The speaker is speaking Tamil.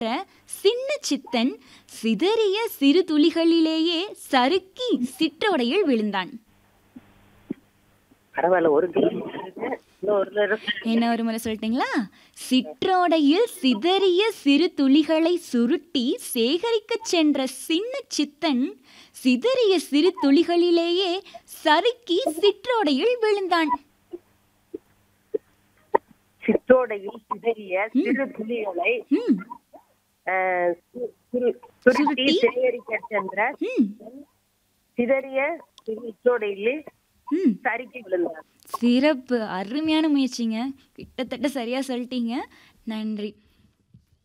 சின்ன சித்தன் சிதறிய சிறு துளிகளிலேயே சறுக்கி சிற்றோடையில் விழுந்தான் பரவாயில்ல ஒரு கேள்வி இருக்கு. இன்னும் ஒரு தடவை என்ன ஒரு முறை சொல்லிட்டீங்களா சிற்றோடையில் சிதறிய சிறு துளிகளை சுருட்டி சேகரிக்கச் சென்ற சின்ன சித்தன் சிதறிய சிறு துளிகளிலேயே சறுக்கி சிற்றோடையில் விழுந்தான் சிற்றோடையில் சிதறிய சிறு துளிகளை ம் அஹ், சு- சுரு- சுருட்டி சுருட்டி? சேகரிக்க சென்ற ம் சிதறிய சிற்றோடையில் ம் சறுக்கி விழுந்தார் சிறப்பு அருமையான முயற்சிங்க கிட்டத்தட்ட சரியா சொல்லிட்டீங்க நன்றி